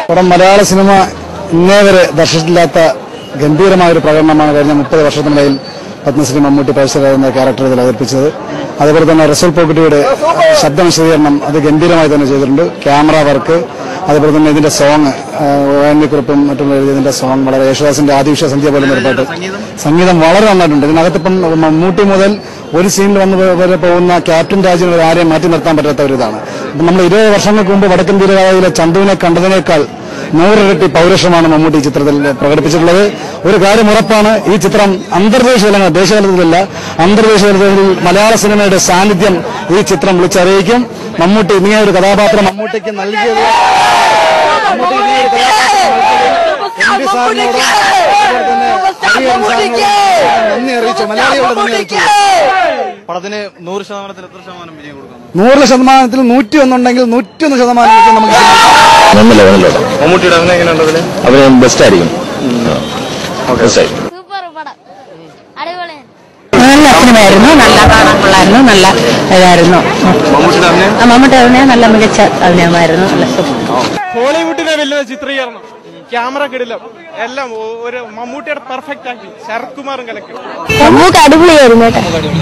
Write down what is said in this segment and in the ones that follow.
പടം മലയാള സിനിമ ഇന്നേ വരെ ദർശിച്ചിട്ടില്ലാത്ത ഗംഭീരമായ ഒരു പ്രകടനമാണ് കഴിഞ്ഞ മുപ്പത് വർഷത്തിനിടയിൽ പത്മശ്രീ മമ്മൂട്ടി പരിസര എന്ന ക്യാരക്ടർ ഇതിൽ അവതരിപ്പിച്ചത് അതുപോലെ തന്നെ റസൂൽ പോക്കറ്റിയുടെ ശബ്ദ വിശദീകരണം അത് ഗംഭീരമായി തന്നെ ചെയ്തിട്ടുണ്ട് ക്യാമറ വർക്ക് അതുപോലെ തന്നെ ഇതിന്റെ സോങ് കുറിപ്പും മറ്റുള്ള എഴുതിയതിന്റെ സോങ് വളരെ യേശുദാസിന്റെ ആദിവിഷ സന്ധ്യ പോലെ ഒരു പാട്ട് സംഗീതം വളരെ നന്നായിട്ടുണ്ട് ഇതിനകത്ത് ഇപ്പം മമ്മൂട്ടി മുതൽ ഒരു സീനിൽ വന്ന് വരെ പോകുന്ന ക്യാപ്റ്റൻ രാജിന് വരെ ആരെയും മാറ്റി നിർത്താൻ പറ്റാത്ത ഒരു ഇതാണ് ഇപ്പം നമ്മൾ ഇരുപത് വർഷങ്ങൾക്ക് മുമ്പ് വടക്കൻ തീരകഥയിലെ ചന്തുവിനെ കണ്ടതിനേക്കാൾ നൂറിരട്ടി പൗരുഷമാണ് മമ്മൂട്ടി ഈ ചിത്രത്തിൽ പ്രകടിപ്പിച്ചിട്ടുള്ളത് ഒരു കാര്യം ഉറപ്പാണ് ഈ ചിത്രം അന്തർദേശീയ തലങ്ങൾ ദേശീയ തലത്തിലല്ല അന്തർദേശീയ തലത്തിൽ മലയാള സിനിമയുടെ സാന്നിധ്യം ഈ ചിത്രം വിളിച്ചറിയിക്കും മമ്മൂട്ടി ഇങ്ങനെ ഒരു കഥാപാത്രം മമ്മൂട്ടിക്ക് നൽകിയത് മമ്മൂട്ടി ഇങ്ങനെ ഒരു കഥാപാത്രം നൽകിയത് എം പി സാറിനോടും അതുപോലെ തന്നെ ഹരിഹരൻ സാറിനോടും നന്ദി അറിയിച്ചു മലയാളികളോട് നന്ദി അറിയിച്ചു പടത്തിന് നൂറ് ശതമാനത്തിൽ എത്ര ശതമാനം വിജയം കൊടുക്കാം നൂറ് ശതമാനത്തിൽ നൂറ്റി ഒന്നുണ്ടെങ്കിൽ നൂറ്റിയൊന്ന് ശതമാനം വെച്ച് നമുക്ക് ഒന്നല്ല ഒന്നല്ല മമ്മൂട്ടിയുടെ അഭിനയം എങ്ങനെയുണ്ട് അതില് അവന് ബെസ്റ്റ് ആയിരിക്കും ബെസ്റ്റ് സൂപ്പർ പടം അടിപൊളിയാണ് നല്ല സിനിമയായിരുന്നു നല്ല കാണാൻ കൊള്ളായിരുന്നു നല്ല ഇതായിരുന്നു മമ്മൂട്ടിയുടെ അഭിനയം ആ മമ്മൂട്ടി അഭിനയം നല്ല മികച്ച അഭിനയമായിരുന്നു നല്ല സൂപ്പർ ഹോളിവുഡിനെ വെല്ലുന്ന ചിത്രീകരണം ക്യാമറ കിടിലം എല്ലാം ഒ- ഒരു മമ്മൂട്ടിയുടെ പെർഫെക്റ്റ് ആക്കി ശരത്കുമാറും കലക്കും നമുക്ക് അടിപൊളിയായിരുന്നു കേട്ടോ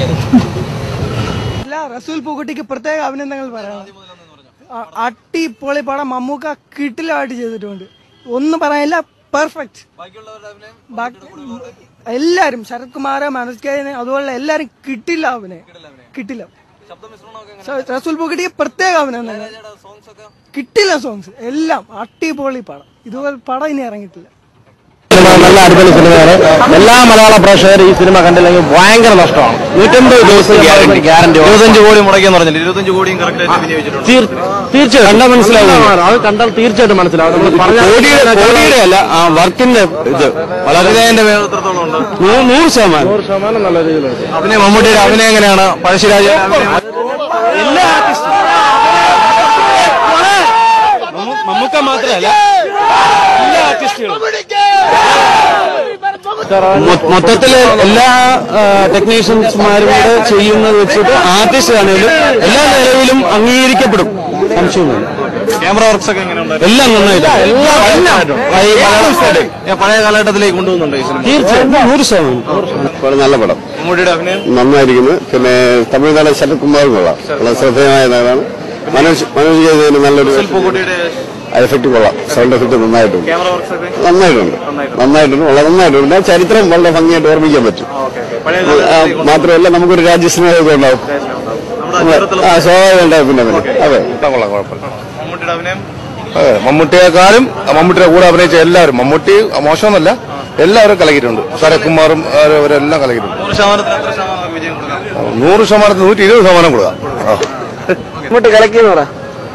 അല്ല റസൂൽ പൂക്കുട്ടിക്ക് പ്രത്യേക അഭിനന്ദനങ്ങൾ പറയണം അ- അടിപൊളി പടം മമ്മൂക്ക കിട്ടിലായിട്ട് ചെയ്തിട്ടുണ്ട് ഒന്നും പറയാനില്ല പെർഫെക്റ്റ് എല്ലാരും ശരത് കുമാർ മനോജ് കെ അതുപോലെ എല്ലാരും കിട്ടില്ല അവനെ കിട്ടില്ല സ- റസൂൽ പൂക്കുട്ടിക്ക് പ്രത്യേക അഭിനന്ദനങ്ങൾ കിട്ടില്ല സോങ്സ് എല്ലാം അടിപൊളി പടം ഇതുപോലെ പടം ഇനി ഇറങ്ങിയിട്ടില്ല നല്ല അടിപൊളി സിനിമയാണ് എല്ലാ മലയാള പ്രേക്ഷകരും ഈ സിനിമ കണ്ടില്ലെങ്കിൽ ഭയങ്കര നഷ്ടമാണ് നൂറ്റമ്പത് ദിവസം ഗ്യാരണ്ടി ഗ്യാരണ്ടി ഇരുപത്തഞ്ച് കോടി മുടക്കിയെന്ന് പറഞ്ഞില്ല ഇരുപത്തഞ്ച് കോടിയും കറക്റ്റ് ആയിട്ട് വിനിയോഗിച്ചിട്ടുണ്ട് തീർച്ചയായും കണ്ടാൽ മനസ്സിലാവും അത് കണ്ടാൽ തീർച്ചയായിട്ടും മനസ്സിലാവും നമ്മൾ കോടിയുടെ കോടിയുടെ അല്ല ആ വർക്കിന്റെ ഇത് വളരെ അഭിനയന്റെ വേഗം എത്രത്തോളം ഉണ്ട് നൂ- നൂറ് ശതമാനം നൂറ് ശതമാനം നല്ല രീതിയിലുണ്ട് അഭിനയം മമ്മൂട്ടിയുടെ അഭിനയം എങ്ങനെയാണ് പഴശ്ശിരാജ മമ്മൂക്ക മാത്രമല്ല എല്ലാ ആർട്ടിസ്റ്റുകളും മൊത്തത്തില് എല്ലാ ടെക്നീഷ്യൻസ്മാരും കൂടെ ചെയ്യുന്നത് വെച്ചിട്ട് ആർട്ടിസ്റ്റ് ആണെങ്കിലും എല്ലാ നിലവിലും അംഗീകരിക്കപ്പെടും സംശയമൊന്നുമില്ല ക്യാമറ വർക്ക്സ് ഒക്കെ എങ്ങനെയുണ്ട് എല്ലാം നന്നായിട്ട് പഴയ കാലഘട്ടത്തിലേക്ക് കൊണ്ടുപോകുന്നുണ്ട് ഈ സിനിമ തീർച്ചയായും നൂറ് ശതമാനം വളരെ നല്ല പടം മമ്മൂട്ടിയുടെ അഭിനയം നന്നായിരിക്കുന്നു പിന്നെ തമിഴ്നാട് ശരത്കുമാറും കൊള്ളാം വളരെ ശ്രദ്ധേയമായ നേതാണ് മനോജ് മനോജ് ചെയ്തതിന് നല്ലൊരു പൂക്കുട്ടിയുടെ എഫക്ട് കൊള്ളാം സൗണ്ട് എഫക്ട് നന്നായിട്ടുണ്ട് ക്യാമറ വർക്ക്സ് ഒക്കെ നന്നായിട്ടുണ്ട് നന്നായിട്ടുണ്ട് വളരെ നന്നായിട്ടുണ്ട് പിന്നെ ചരിത്രം വളരെ ഭംഗിയായിട്ട് ഓർമ്മിക്കാൻ പറ്റും പഴയ ആ, മാത്രമല്ല നമുക്കൊരു രാജ്യസ്നേഹമൊക്കെ ഉണ്ടാവും നമ്മുടെ കേരളത്തിലെ ആ സ്വാഭാവികം ഉണ്ടാവും പിന്നെ പിന്നെ അതെ കൊള്ളാം കുഴപ്പമില്ല മമ്മൂട്ടിയുടെ അഭിനയം അതെ മമ്മൂട്ടിയെക്കാളും മമ്മൂട്ടിയുടെ കൂടെ അഭിനയിച്ച എല്ലാവരും മമ്മൂട്ടി മോശമെന്നല്ല എല്ലാവരും കലകിയിട്ടുണ്ട് ശരത്കുമാറും അവര്- അവരെല്ലാം കലകിയിട്ടുണ്ട് നൂറ് ശതമാനത്തിൽ എത്ര ശതമാനം വിജയം കൊടുക്കാം നൂറ് ശതമാനത്തിൽ നൂറ്റി ഇരുപത് ശതമാനം കൊടുക്കാം ആ. ഇങ്ങോട്ട് കലക്കിന്ന് പറ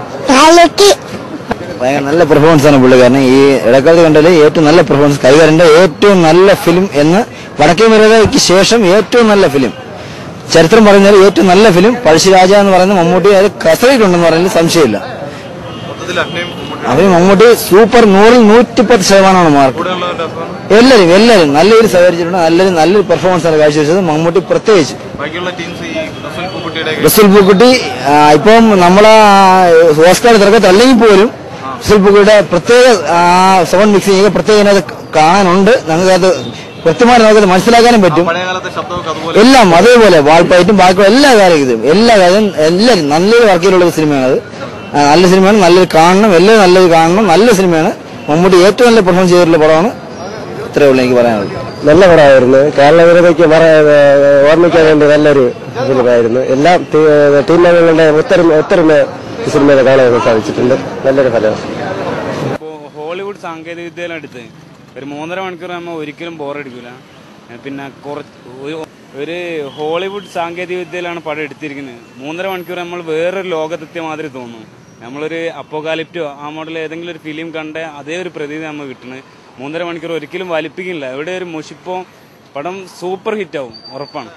ഭയങ്കര നല്ല പെർഫോമൻസ് ആണ് പുള്ളിക്കാരൻ ഈ ഇടക്കാലത്ത് കണ്ടതിൽ ഏറ്റവും നല്ല പെർഫോമൻസ് കൈകാരന്റെ ഏറ്റവും നല്ല ഫിലിം എന്ന് വടക്കേ മര്യാദയ്ക്ക് ശേഷം ഏറ്റവും നല്ല ഫിലിം ചരിത്രം പറയുന്നതിൽ ഏറ്റവും നല്ല ഫിലിം പഴശ്ശിരാജ എന്ന് പറയുന്ന മമ്മൂട്ടി അത് കസറിയിട്ടുണ്ടെന്ന് പറയുന്നതിൽ സംശയമില്ല മൊത്തത്തിൽ അഭിനയം അവര് മമ്മൂട്ടി സൂപ്പർ നൂറിൽ നൂറ്റിപ്പത്ത് ശതമാനമാണ് മാർക്ക് കൂടെയുള്ളവരുടെ അഭിനയം എല്ലാവരും എല്ലാവരും നല്ല രീതിയിൽ സഹകരിച്ചിട്ടുണ്ട് നല്ലൊരു നല്ലൊരു പെർഫോമൻസ് ആണ് കാഴ്ചവെച്ചത് മമ്മൂട്ടി പ്രത്യേകിച്ച് ബാക്കിയുള്ള ടീംസ് ഈ റസൂൽ പൂക്കുട്ടിയുടെ റസുൽ പൂക്കുട്ടി ആ, ഇപ്പം നമ്മളെ ഓസ്കാർ തിരക്കത്ത് അല്ലെങ്കിൽ പോലും റസുൽ പൂക്കുട്ടിയുടെ പ്രത്യേക സൗണ്ട് മിക്സ് ചെയ്യുക പ്രത്യേക ഇതിനകത്ത് കാണാനുണ്ട് ഞങ്ങൾക്കത് കൃത്യമായിട്ട് നമുക്കത് മനസ്സിലാക്കാനും പറ്റും പഴയ കാലത്തെ ശബ്ദമൊക്കെ അതുപോലെ എല്ലാം അതേപോലെ വാൾപ്പയറ്റും ബാക്കിയുള്ള എല്ലാ കാര്യങ്ങളും എല്ലാ കാര്യം എല്ലാവരും നല്ലൊരു വർക്കിലുള്ള ഒരു സിനിമയാണ് അത് ആ, നല്ല സിനിമയാണ് നല്ലൊരു കാണണം എല്ലാവരും നല്ലത് കാണണം നല്ല സിനിമയാണ് മമ്മൂട്ടി ഏറ്റവും നല്ല പെർഫോമൻസ് ചെയ്തിട്ടുള്ള പടമാണ് ഇത്രയേ ഉള്ളൂ എനിക്ക് പറയാനുള്ളത് നല്ല പടമായിരുന്നു കേരള വിരോധയ്ക്ക് ഓർമ്മിക്കാൻ വേണ്ടി നല്ലൊരു സിനിമയായിരുന്നു എല്ലാ ടീം അംഗങ്ങളുടെ ഒത്തൊരുമ ഒത്തൊരുമ ഈ സിനിമയിൽ കാണാൻ സാധിച്ചിട്ടുണ്ട് നല്ലൊരു ഫലം ഇപ്പോൾ ഹോളിവുഡ് സാങ്കേതിക വിദ്യയിലെടുത്ത് ഒരു മൂന്നര മണിക്കൂർ നമ്മൾ ഒരിക്കലും ബോറടിക്കില്ല പിന്നെ കുറച്ച് ഒരു- ഒരു ഹോളിവുഡ് സാങ്കേതിക വിദ്യയിലാണ് പടം എടുത്തിരിക്കുന്നത് മൂന്നര മണിക്കൂർ നമ്മൾ വേറൊരു ലോകത്തെത്തിയ മാതിരി തോന്നും നമ്മളൊരു അപ്പോകാലിപ്റ്റോ ആ മോഡൽ ഏതെങ്കിലും ഒരു ഫിലിം കണ്ട അതേ ഒരു പ്രതീതി നമ്മൾ കിട്ടുന്നത് മൂന്നര മണിക്കൂർ ഒരിക്കലും വലിപ്പിക്കില്ല എവിടെ ഒരു മുഷിപ്പോ പടം സൂപ്പർ ഹിറ്റാവും ഉറപ്പാണ്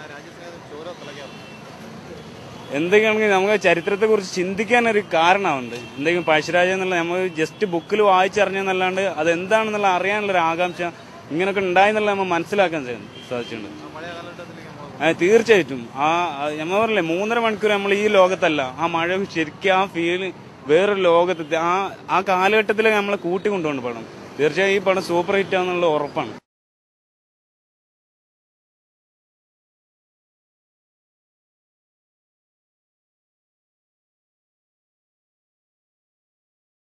എന്തൊക്കെയാണെങ്കിൽ നമുക്ക് ചരിത്രത്തെ കുറിച്ച് ചിന്തിക്കാൻ ഒരു കാരണമുണ്ട് എന്തെങ്കിലും പഴശ്ശിരാജ എന്നുള്ള നമ്മൾ ജസ്റ്റ് ബുക്കിൽ വായിച്ചറിഞ്ഞെന്നല്ലാണ്ട് അത് എന്താണെന്നുള്ള അറിയാനുള്ള ഒരു ആകാംക്ഷ ഇങ്ങനൊക്കെ ഉണ്ടായെന്നുള്ള നമ്മൾ മനസ്സിലാക്കാൻ സാ- സാധിച്ചിട്ടുണ്ട് ആ, തീർച്ചയായിട്ടും ആ നമ്മൾ പറഞ്ഞില്ലേ മൂന്നര മണിക്കൂർ നമ്മൾ ഈ ലോകത്തല്ല ആ മഴ ശരിക്കും ആ ഫീൽ വേറൊരു ലോകത്തെത്തി ആ ആ കാലഘട്ടത്തിൽ നമ്മളെ കൂട്ടിക്കൊണ്ടുപോകണം പടം തീർച്ചയായും ഈ പടം സൂപ്പർ ഹിറ്റ് ആണെന്നുള്ള ഉറപ്പാണ്